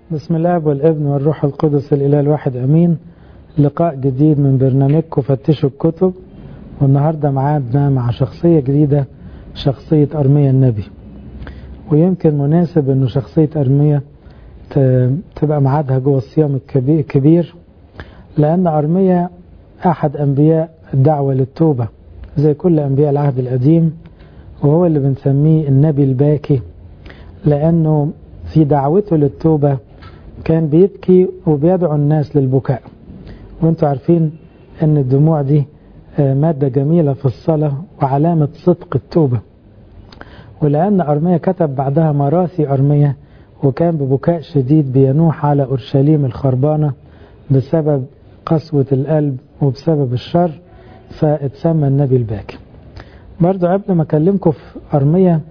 بسم الله والابن والروح القدس الإله الواحد أمين لقاء جديد من برنامجكم فتشوا الكتب والنهاردة معادنا مع شخصية جديدة شخصية أرمية النبي ويمكن مناسب أنه شخصية أرمية تبقى معادها جوه الصيام الكبير لأن أرمية أحد أنبياء الدعوة للتوبة زي كل أنبياء العهد القديم وهو اللي بنسميه النبي الباكي لأنه في دعوته للتوبة كان بيبكي وبيدعو الناس للبكاء وانتوا عارفين ان الدموع دي مادة جميلة في الصلاة وعلامة صدق التوبة ولأن أرمية كتب بعدها مراسي أرمية وكان ببكاء شديد بينوح على أورشليم الخربانة بسبب قسوة القلب وبسبب الشر فاتسمى النبي الباكي برضو قبل ما أكلمكم في أرمية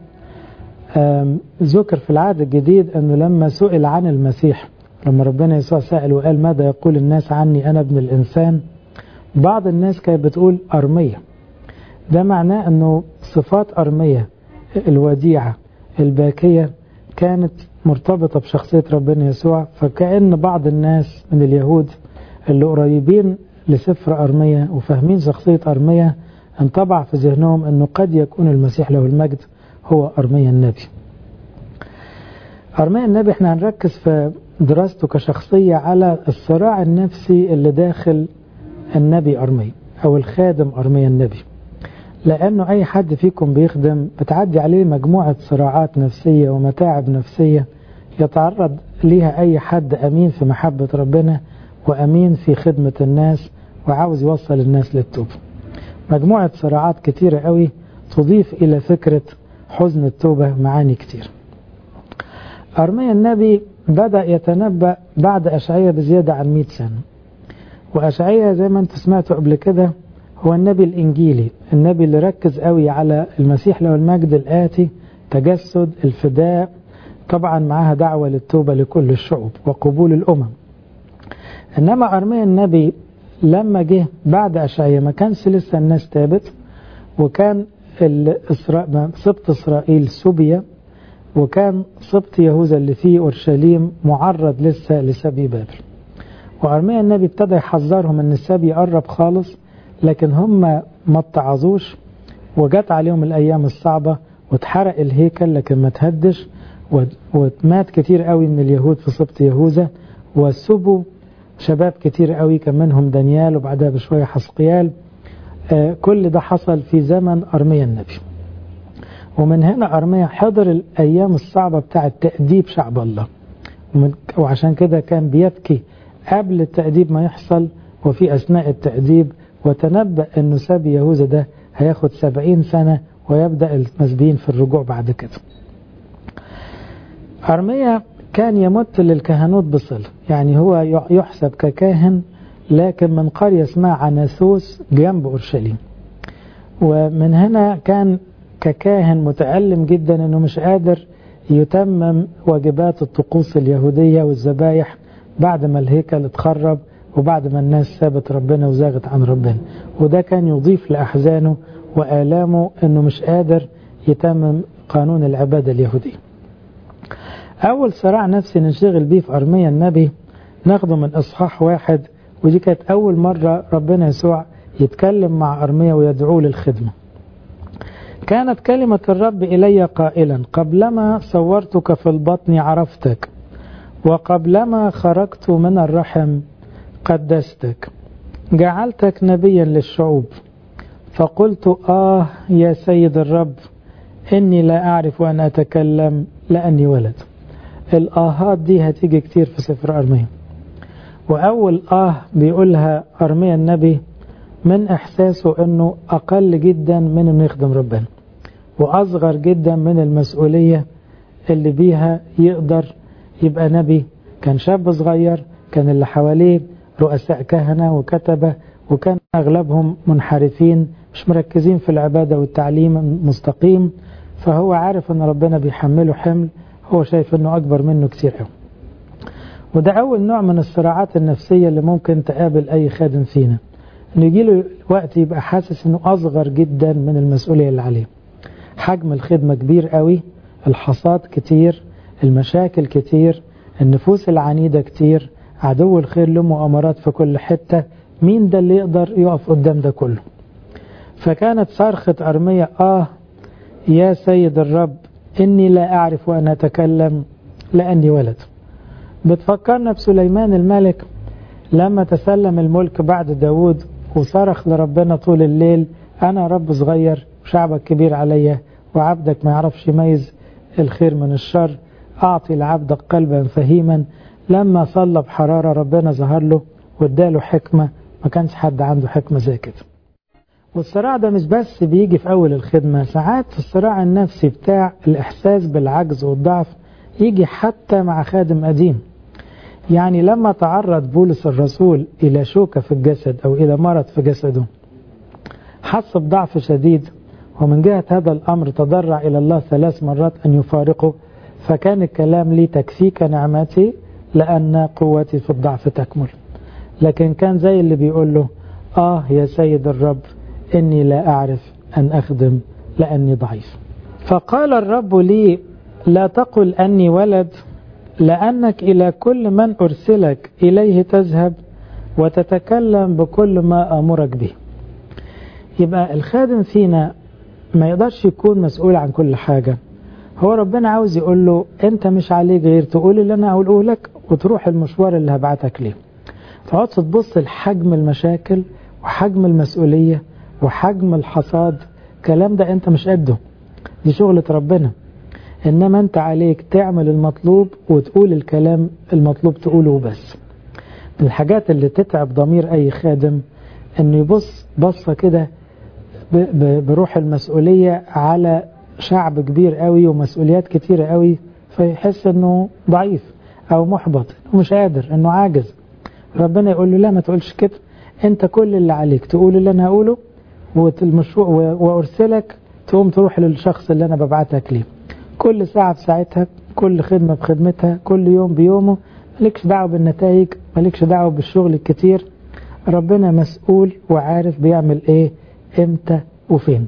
ذكر في العهد الجديد أنه لما سئل عن المسيح لما ربنا يسوع سأل وقال ماذا يقول الناس عني أنا ابن الإنسان بعض الناس كانت بتقول أرمية ده معناه أنه صفات أرمية الوديعة الباكية كانت مرتبطة بشخصية ربنا يسوع فكأن بعض الناس من اليهود اللي قريبين لسفر أرمية وفاهمين شخصية أرمية انطبع في ذهنهم أنه قد يكون المسيح له المجد هو أرمية النبي أرمية النبي احنا هنركز في دراسته كشخصية على الصراع النفسي اللي داخل النبي أرمية أو الخادم أرمية النبي لأنه أي حد فيكم بيخدم بتعدي عليه مجموعة صراعات نفسية ومتاعب نفسية يتعرض ليها أي حد أمين في محبة ربنا وأمين في خدمة الناس وعاوز يوصل الناس للتوبة مجموعة صراعات كتيرة قوي تضيف إلى فكرة حزن التوبة معاني كتير أرميا النبي بدأ يتنبأ بعد أشعية بزيادة عن 100 سنة وأشعية زي ما انت سمعتوا قبل كده هو النبي الإنجيلي النبي اللي ركز قوي على المسيح له المجد الآتي تجسد الفداء طبعا معاها دعوة للتوبة لكل الشعوب وقبول الأمم إنما أرميا النبي لما جه بعد أشعية ما كانش لسه الناس تابت وكان سبط إسرائيل سبية وكان سبط يهوذا اللي فيه أورشليم معرض لسه لسبي بابل وأرميا النبي ابتدى يحذرهم أن السبي قرب خالص لكن هم ما اتعظوش وجت عليهم الأيام الصعبة واتحرق الهيكل لكن ما تهدش ومات كتير قوي من اليهود في سبط يهوذا وسبوا شباب كتير قوي كان منهم دانيال وبعدها بشوية حسقيال آه كل ده حصل في زمن أرميا النبي ومن هنا أرميا حضر الأيام الصعبة بتاعة تأديب شعب الله وعشان كده كان بيبكي قبل التأديب ما يحصل وفي أثناء التأديب وتنبأ أنه سبي يهوذا ده هياخد سبعين سنة ويبدأ المسبيين في الرجوع بعد كده أرميا كان يمت للكهنوت بصلة يعني هو يحسب ككاهن لكن من قرية اسمها عناثوس جنب أورشليم ومن هنا كان ككاهن متألم جدا أنه مش قادر يتمم واجبات الطقوس اليهودية والذبايح بعد ما الهيكل اتخرب وبعد ما الناس سابت ربنا وزاغت عن ربنا وده كان يضيف لأحزانه وآلامه أنه مش قادر يتمم قانون العبادة اليهودية أول صراع نفسي نشتغل بيه في أرميا النبي ناخده من إصحاح واحد ودي كانت أول مرة ربنا يسوع يتكلم مع أرميا ويدعوه للخدمة كانت كلمة الرب إلي قائلا قبلما صورتك في البطن عرفتك وقبلما خرجت من الرحم قدستك جعلتك نبيا للشعوب فقلت آه يا سيد الرب إني لا أعرف أن أتكلم لأني ولد الآهات دي هتيجي كتير في سفر أرميا وأول آه بيقولها أرميا النبي من إحساسه أنه أقل جدا من أنه يخدم ربنا وأصغر جدا من المسؤولية اللي بيها يقدر يبقى نبي كان شاب صغير كان اللي حواليه رؤساء كهنة وكتبة وكان أغلبهم منحرفين مش مركزين في العبادة والتعليم المستقيم فهو عارف أن ربنا بيحمله حمل هو شايف أنه أكبر منه كتير قوي وده أول نوع من الصراعات النفسية اللي ممكن تقابل أي خادم فينا انه يجي له وقت يبقى حاسس انه اصغر جدا من المسؤوليه اللي عليه حجم الخدمه كبير قوي الحصاد كتير المشاكل كتير النفوس العنيدة كتير عدو الخير له مؤامرات في كل حتة مين ده اللي يقدر يقف قدام ده كله فكانت صرخة أرمية آه يا سيد الرب إني لا أعرف أن أتكلم لأني ولد بتفكرنا بسليمان الملك لما تسلم الملك بعد داود وصرخ لربنا طول الليل أنا رب صغير وشعبك كبير عليا وعبدك ما يعرفش يميز الخير من الشر أعطي لعبدك قلبا فهيما لما صلى بحرارة ربنا ظهر له واداله حكمة ما كانش حد عنده حكمة زي كده والصراع ده مش بس بيجي في أول الخدمة ساعات الصراع النفسي بتاع الإحساس بالعجز والضعف يجي حتى مع خادم قديم يعني لما تعرض بولس الرسول إلى شوكة في الجسد أو إلى مرض في جسده حس بضعف شديد ومن جهة هذا الأمر تضرع إلى الله ثلاث مرات أن يفارقه فكان الكلام لي تكفيك نعمتي لأن قوتي في الضعف تكمل لكن كان زي اللي بيقول له آه يا سيد الرب إني لا أعرف أن أخدم لأني ضعيف فقال الرب لي لا تقل أني ولد لأنك إلى كل من أرسلك إليه تذهب وتتكلم بكل ما أمرك به يبقى الخادم فينا ما يقدرش يكون مسؤول عن كل حاجة هو ربنا عاوز يقول له انت مش عليك غير تقول اللي انا هقوله لك وتروح المشوار اللي هبعتك ليه تقعد تبص لحجم المشاكل وحجم المسؤولية وحجم الحصاد الكلام ده انت مش قده دي شغلة ربنا انما انت عليك تعمل المطلوب وتقول الكلام المطلوب تقوله بس من الحاجات اللي تتعب ضمير اي خادم انه يبص بصة كده بروح المسؤولية على شعب كبير قوي ومسؤوليات كتيرة قوي فيحس انه ضعيف او محبط انه مش قادر انه عاجز ربنا يقول له لا ما تقولش كده انت كل اللي عليك تقول اللي انا هقوله والمشروع وارسلك تقوم تروح للشخص اللي انا ببعتك ليه كل ساعة بساعتها كل خدمة بخدمتها كل يوم بيومه مالكش دعوة بالنتائج مالكش دعوة بالشغل الكتير ربنا مسؤول وعارف بيعمل ايه امتى وفين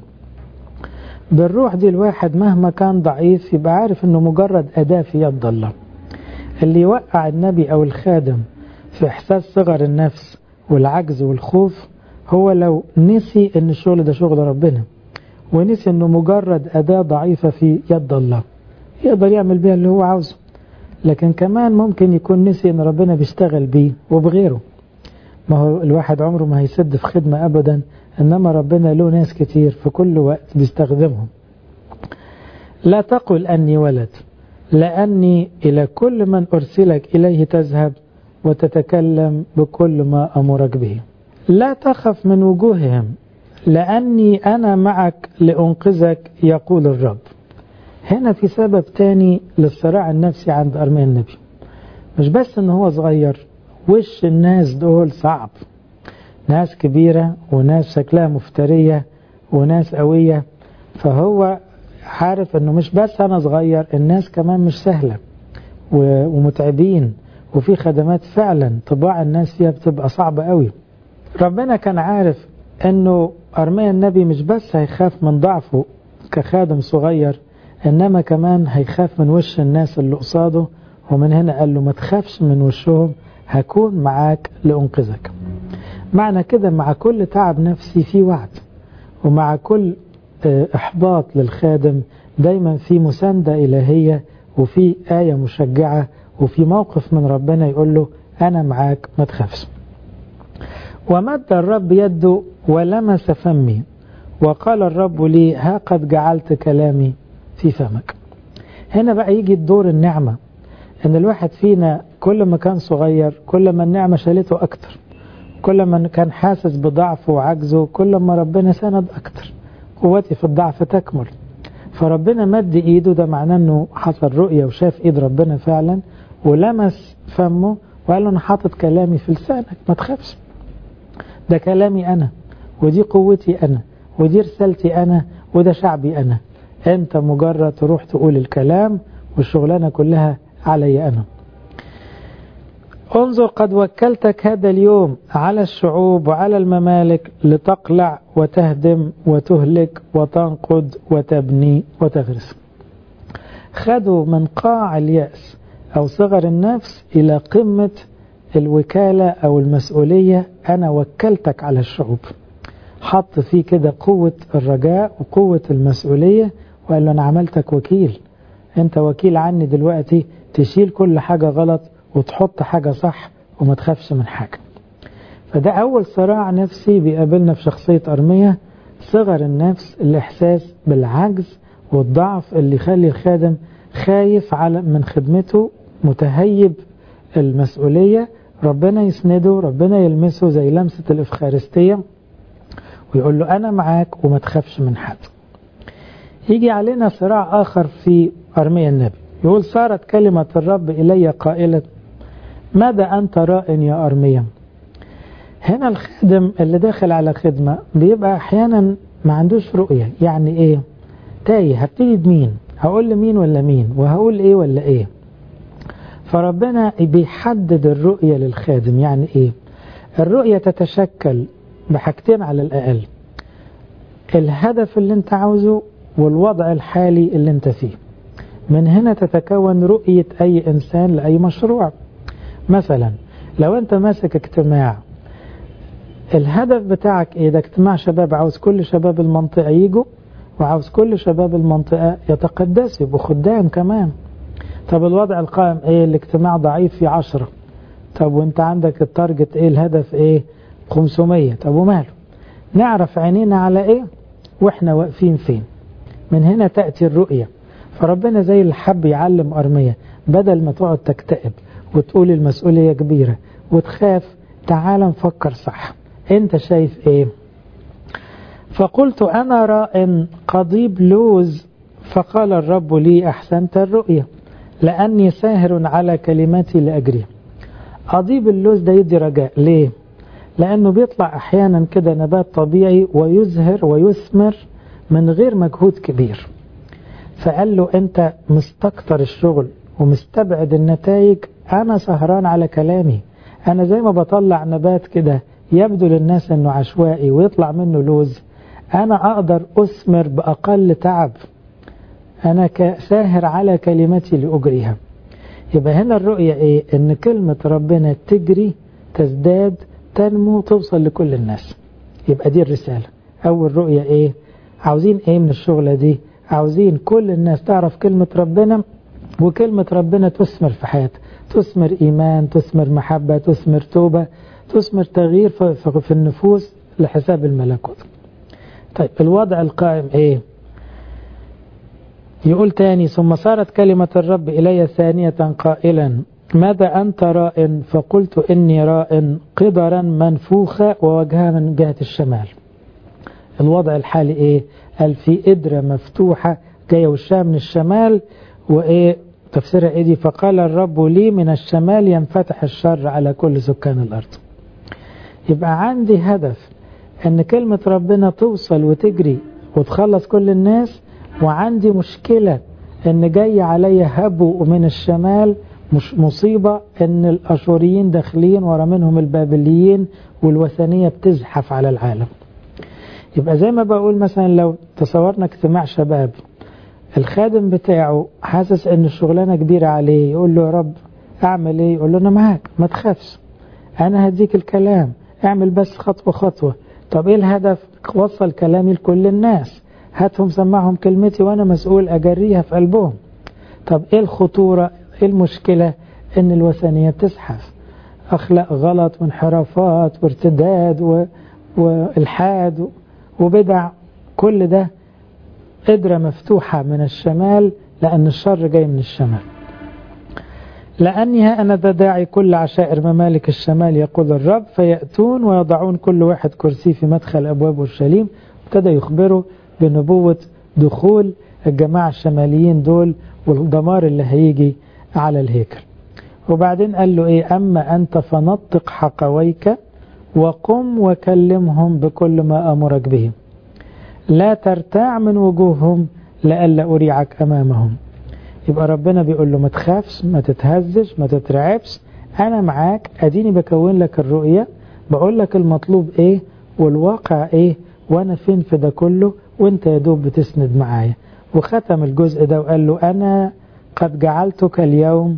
بالروح دي الواحد مهما كان ضعيف يبقى عارف انه مجرد أداة في يد الله اللي يوقع النبي او الخادم في احساس صغر النفس والعجز والخوف هو لو نسي ان الشغل ده شغل ربنا ونسي انه مجرد أداة ضعيفة في يد الله يقدر يعمل بيها اللي هو عاوزه لكن كمان ممكن يكون نسي ان ربنا بيشتغل بيه وبغيره ما هو الواحد عمره ما هيسد في خدمة ابدا انما ربنا له ناس كتير في كل وقت بيستخدمهم لا تقل اني ولد لاني الى كل من ارسلك اليه تذهب وتتكلم بكل ما امرك به لا تخف من وجوههم لاني انا معك لانقذك يقول الرب هنا في سبب تاني للصراع النفسي عند ارميا النبي مش بس ان هو صغير وش الناس دول صعب ناس كبيرة وناس شكلها مفترية وناس قوية فهو عارف انه مش بس انا صغير الناس كمان مش سهلة ومتعبين وفي خدمات فعلا طباع الناس فيها بتبقى صعبة قوي ربنا كان عارف انه ارميا النبي مش بس هيخاف من ضعفه كخادم صغير انما كمان هيخاف من وش الناس اللي قصاده ومن هنا قال له ما تخافش من وشهم هكون معاك لأنقذك معنى كده مع كل تعب نفسي في وعد ومع كل إحباط للخادم دايما في مساندة إلهية وفي آية مشجعة وفي موقف من ربنا يقول له أنا معاك ما تخافش ومد الرب يده ولمس فمي وقال الرب لي ها قد جعلت كلامي في فمك هنا بقى يجي الدور النعمة ان الواحد فينا كل ما كان صغير كل ما النعمة شالته اكتر كل ما كان حاسس بضعفه وعجزه كل ما ربنا سند اكتر قوتي في الضعف تكمل فربنا مد ايده ده معناه انه حصل رؤية وشاف ايد ربنا فعلا ولمس فمه وقال له انا حاطط كلامي في لسانك ما تخافش ده كلامي انا ودي قوتي انا ودي رسالتي انا وده شعبي انا انت مجرد تروح تقول الكلام والشغلانة كلها علي أنا انظر قد وكلتك هذا اليوم على الشعوب وعلى الممالك لتقلع وتهدم وتهلك وتنقض وتبني وتغرس خدوا من قاع اليأس أو صغر النفس إلى قمة الوكالة أو المسؤولية أنا وكلتك على الشعوب حط فيه كده قوة الرجاء وقوة المسؤولية وقال له أنا عملتك وكيل أنت وكيل عني دلوقتي تشيل كل حاجة غلط وتحط حاجة صح وما تخافش من حاجة فده أول صراع نفسي بيقابلنا في شخصية أرمية صغر النفس الإحساس بالعجز والضعف اللي يخلي الخادم خايف على من خدمته متهيب المسؤولية ربنا يسنده ربنا يلمسه زي لمسة الإفخارستية ويقول له أنا معاك وما تخافش من حد يجي علينا صراع آخر في أرمية النبي يقول صارت كلمة الرب إلي قائلة ماذا أنت راء يا أرمية هنا الخادم اللي داخل على خدمة بيبقى أحيانا ما عندوش رؤية يعني إيه تايه هبتدي بمين هقول لمين ولا مين وهقول إيه ولا إيه فربنا بيحدد الرؤية للخادم يعني إيه الرؤية تتشكل بحاجتين على الأقل الهدف اللي انت عاوزه والوضع الحالي اللي انت فيه من هنا تتكون رؤية أي إنسان لأي مشروع مثلا لو انت ماسك اجتماع الهدف بتاعك ايه ده اجتماع شباب عاوز كل شباب المنطقة يجوا وعاوز كل شباب المنطقة يتقدسوا يبقوا خدام كمان طب الوضع القائم ايه الاجتماع ضعيف في عشرة طب وانت عندك التارجت ايه الهدف ايه 500 طب وماله نعرف عينينا على ايه واحنا واقفين فين من هنا تأتي الرؤية فربنا زي اللي حب يعلم أرمية بدل ما تقعد تكتئب وتقول المسؤولية كبيرة وتخاف تعال نفكر صح انت شايف ايه فقلت انا راء قضيب لوز فقال الرب لي احسنت الرؤية لاني ساهر على كلماتي لاجري قضيب اللوز ده يدي رجاء ليه لانه بيطلع احيانا كده نبات طبيعي ويزهر ويثمر من غير مجهود كبير فقال له انت مستكتر الشغل ومستبعد النتائج انا سهران على كلامي انا زي ما بطلع نبات كده يبدو للناس انه عشوائي ويطلع منه لوز انا اقدر اثمر باقل تعب انا ساهر على كلمتي لاجريها يبقى هنا الرؤية ايه ان كلمة ربنا تجري تزداد تنمو توصل لكل الناس يبقى دي الرسالة اول رؤية ايه عاوزين ايه من الشغلة دي عاوزين كل الناس تعرف كلمة ربنا وكلمة ربنا تثمر في حياتها تثمر إيمان تثمر محبة تثمر توبة تثمر تغيير في النفوس لحساب الملكوت طيب الوضع القائم ايه يقول تاني ثم صارت كلمة الرب إلي ثانية قائلا ماذا أنت راء فقلت إني راء قدرا منفوخة ووجهها من جهة الشمال الوضع الحالي ايه قال في قدرة مفتوحة جاية وشها من الشمال وايه تفسيرها ايه دي فقال الرب لي من الشمال ينفتح الشر على كل سكان الارض يبقى عندي هدف ان كلمة ربنا توصل وتجري وتخلص كل الناس وعندي مشكلة ان جاي عليا هبو من الشمال مش مصيبة ان الاشوريين داخلين ورا منهم البابليين والوثنية بتزحف على العالم يبقى زي ما بقول مثلا لو تصورنا اجتماع شباب الخادم بتاعه حاسس ان الشغلانة كبيرة عليه يقول له يا رب اعمل ايه يقول له انا معاك ما تخافش انا هديك الكلام اعمل بس خطوة خطوة طب ايه الهدف وصل كلامي لكل الناس هاتهم سمعهم كلمتي وانا مسؤول اجريها في قلبهم طب ايه الخطورة ايه المشكلة ان الوثنية بتزحف اخلاق غلط وانحرافات وارتداد و... والحاد وبدع كل ده قدرة مفتوحة من الشمال لأن الشر جاي من الشمال لأني أنا ذا داعي كل عشائر ممالك الشمال يقول الرب فيأتون ويضعون كل واحد كرسي في مدخل أبواب أورشليم ابتدى يخبره بنبوة دخول الجماعة الشماليين دول والدمار اللي هيجي على الهيكل وبعدين قال له إيه أما أنت فنطق حقويك وقم وكلمهم بكل ما أمرك به لا ترتاع من وجوههم لئلا أريعك أمامهم يبقى ربنا بيقول له ما تخافش ما تتهزش ما تترعبش أنا معاك أديني بكون لك الرؤية بقول لك المطلوب إيه والواقع إيه وأنا فين في ده كله وأنت يا دوب بتسند معايا وختم الجزء ده وقال له أنا قد جعلتك اليوم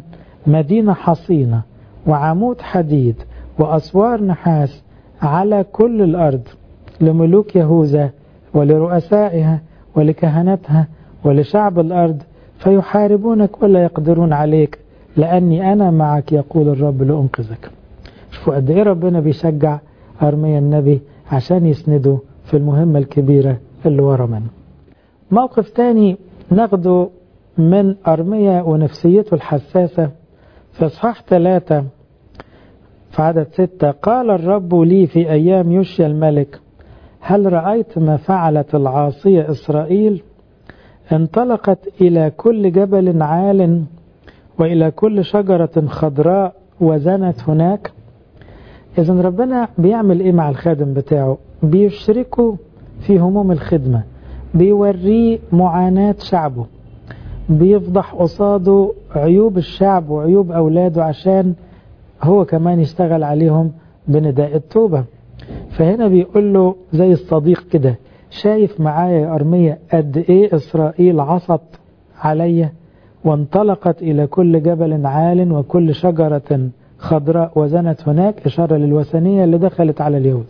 مدينة حصينة وعمود حديد وأسوار نحاس على كل الأرض لملوك يهوذا ولرؤسائها ولكهنتها ولشعب الأرض فيحاربونك ولا يقدرون عليك لأني أنا معك يقول الرب لأنقذك شوفوا قد إيه ربنا بيشجع أرميا النبي عشان يسنده في المهمة الكبيرة اللي ورا منه موقف تاني ناخده من أرميا ونفسيته الحساسة في إصحاح ثلاثة في عدد ستة قال الرب لي في أيام يوشيا الملك هل رأيت ما فعلت العاصية إسرائيل انطلقت إلى كل جبل عال وإلى كل شجرة خضراء وزنت هناك إذا ربنا بيعمل إيه مع الخادم بتاعه بيشركه في هموم الخدمة بيوريه معاناة شعبه بيفضح قصاده عيوب الشعب وعيوب أولاده عشان هو كمان يشتغل عليهم بنداء التوبة فهنا بيقول له زي الصديق كده شايف معايا يا أرمية قد إيه إسرائيل عصت عليا وانطلقت إلى كل جبل عال وكل شجرة خضراء وزنت هناك إشارة للوثنية اللي دخلت على اليهود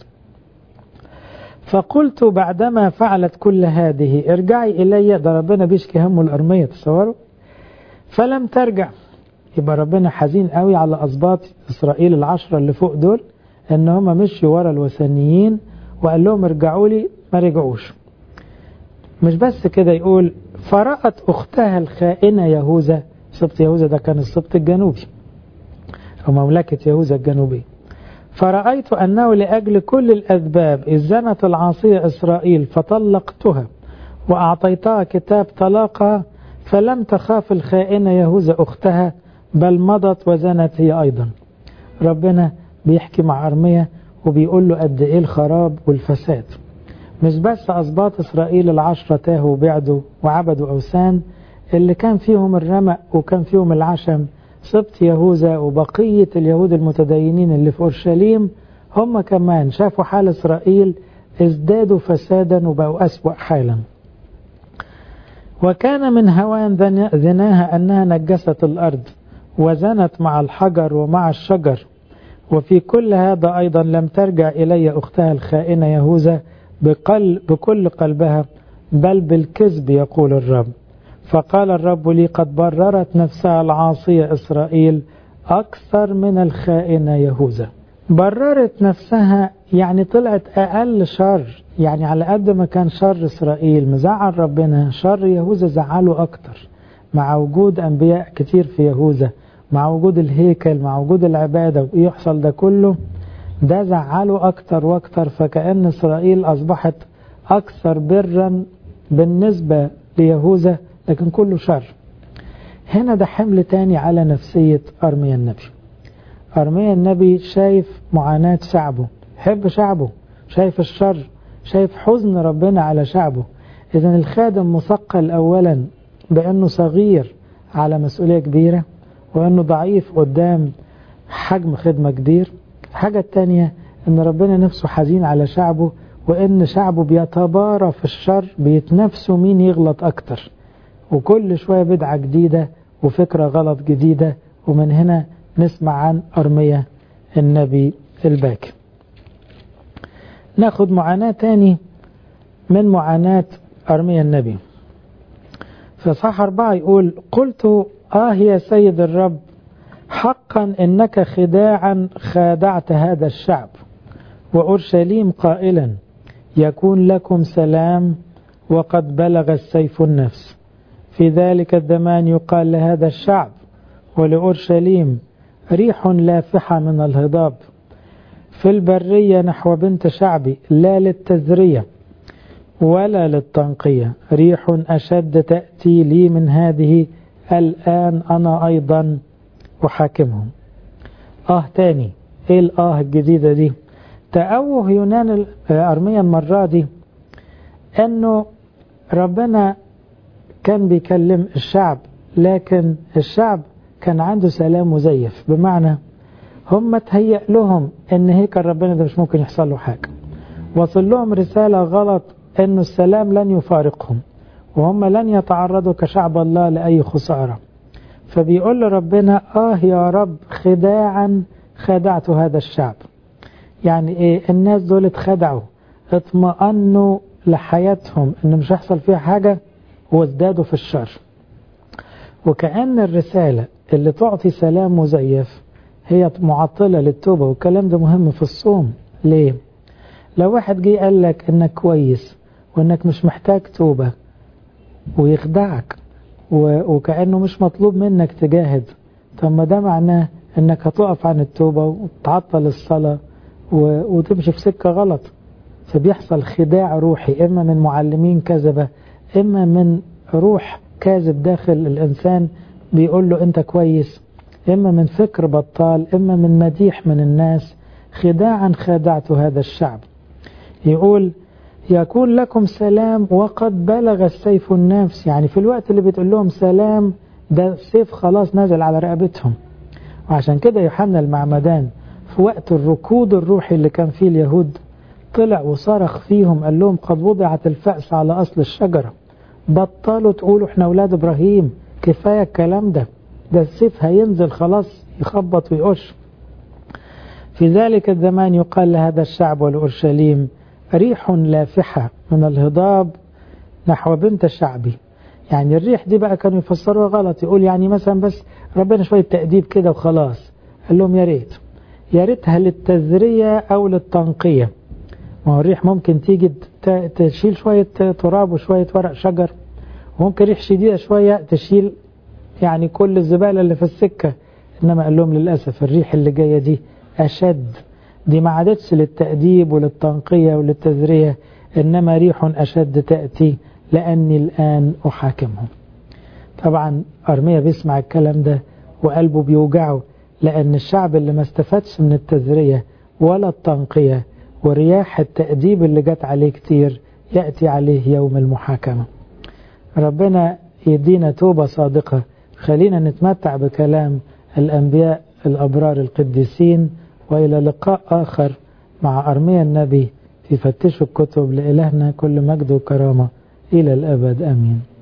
فقلت بعدما فعلت كل هذه ارجعي إلي ده ربنا بيشكي همه الأرمية تصوروا فلم ترجع يبقى ربنا حزين قوي على أسباط إسرائيل العشرة اللي فوق دول إن هم مشوا ورا الوثنيين وقال لهم ارجعوا لي ما رجعوش مش بس كده يقول فرأت أختها الخائنة يهوذا سبط يهوذا ده كان السبط الجنوبي أو مملكة يهوذا الجنوبية فرأيت أنه لأجل كل الأسباب إذ زنت العاصية إسرائيل فطلقتها وأعطيتها كتاب طلاقها فلم تخاف الخائنة يهوذا أختها بل مضت وزنت هي أيضا ربنا بيحكي مع أرمية وبيقول له قد إيه الخراب والفساد مش بس أسباط إسرائيل العشرة تاهوا وبعدوا وعبدوا أوثان اللي كان فيهم الرمق وكان فيهم العشم سبط يهوذا وبقية اليهود المتدينين اللي في أورشليم هم كمان شافوا حال إسرائيل ازدادوا فسادا وبقوا أسوأ حالا وكان من هوان ذناها أنها نجست الأرض وزنت مع الحجر ومع الشجر وفي كل هذا أيضا لم ترجع إلي أختها الخائنة يهوذا بقل بكل قلبها بل بالكذب يقول الرب فقال الرب لي قد بررت نفسها العاصية إسرائيل أكثر من الخائنة يهوذا بررت نفسها يعني طلعت أقل شر يعني على قد ما كان شر إسرائيل مزعل ربنا شر يهوذا زعله أكتر مع وجود أنبياء كتير في يهوذا مع وجود الهيكل مع وجود العبادة ويحصل ده كله ده زعله أكتر وأكتر فكأن إسرائيل أصبحت أكثر برا بالنسبة ليهوذا لكن كله شر هنا ده حمل تاني على نفسية أرميا النبي أرميا النبي شايف معاناة شعبه حب شعبه شايف الشر شايف حزن ربنا على شعبه إذا الخادم مثقل أولا بأنه صغير على مسؤولية كبيرة وأنه ضعيف قدام حجم خدمة كبير الحاجة التانية أن ربنا نفسه حزين على شعبه وأن شعبه بيتبارى في الشر بيتنافسوا مين يغلط أكتر وكل شوية بدعة جديدة وفكرة غلط جديدة ومن هنا نسمع عن أرمية النبي الباكي ناخد معاناة تاني من معاناة أرمية النبي في صح أربعة يقول قلت آه يا سيد الرب حقا إنك خداعا خادعت هذا الشعب وأورشليم قائلا يكون لكم سلام وقد بلغ السيف النفس في ذلك الزمان يقال لهذا الشعب ولأورشليم ريح لافحة من الهضاب في البرية نحو بنت شعبي لا للتزرية ولا للتنقية ريح أشد تأتي لي من هذه الآن أنا أيضا أحاكمهم آه تاني إيه الآه الجديدة دي تأوه يونان أرميا المرة دي أنه ربنا كان بيكلم الشعب لكن الشعب كان عنده سلام مزيف بمعنى هم تهيأ لهم ان هيكل ربنا ده مش ممكن يحصل له حاجة وصل لهم رسالة غلط انه السلام لن يفارقهم وهم لن يتعرضوا كشعب الله لأي خسارة فبيقول لربنا آه يا رب خداعا خدعت هذا الشعب يعني إيه الناس دول اتخدعوا اطمأنوا لحياتهم إن مش هيحصل فيها حاجة وازدادوا في الشر وكأن الرسالة اللي تعطي سلام مزيف هي معطلة للتوبة والكلام ده مهم في الصوم ليه؟ لو واحد جه قال لك انك كويس وانك مش محتاج توبة ويخدعك وكأنه مش مطلوب منك تجاهد طب ما ده معناه انك هتقف عن التوبة وتعطل الصلاة وتمشي في سكة غلط فبيحصل خداع روحي اما من معلمين كذبة اما من روح كاذب داخل الانسان بيقول له انت كويس اما من فكر بطال اما من مديح من الناس خداعا خدعت هذا الشعب يقول يكون لكم سلام وقد بلغ السيف النفس يعني في الوقت اللي بتقول لهم سلام ده السيف خلاص نزل على رقبتهم وعشان كده يوحنا المعمدان في وقت الركود الروحي اللي كان فيه اليهود طلع وصرخ فيهم قال لهم قد وضعت الفأس على أصل الشجرة بطلوا تقولوا احنا أولاد إبراهيم كفاية الكلام ده ده السيف هينزل خلاص يخبط ويقش في ذلك الزمان يقال لهذا الشعب والأورشليم ريح لافحة من الهضاب نحو بنت شعبي يعني الريح دي بقى كانوا يفسروها غلط يقول يعني مثلا بس ربنا شوية تأديب كده وخلاص قال لهم يا ريت يا ريتها للتزرية أو للتنقية ما هو الريح ممكن تيجي تشيل شوية تراب وشوية ورق شجر وممكن ريح شديدة شوية تشيل يعني كل الزبالة اللي في السكة إنما قال لهم للأسف الريح اللي جاية دي أشد دي ما عادتش للتأديب وللتنقية وللتزرية إنما ريح أشد تأتي لأني الآن أحاكمهم طبعا أرميا بيسمع الكلام ده وقلبه بيوجعه لأن الشعب اللي ما استفادش من التزرية ولا التنقية ورياح التأديب اللي جت عليه كتير يأتي عليه يوم المحاكمة ربنا يدينا توبة صادقة خلينا نتمتع بكلام الأنبياء الأبرار القديسين وإلى لقاء آخر مع أرميا النبي في فتشوا الكتب لإلهنا كل مجد وكرامة إلى الأبد آمين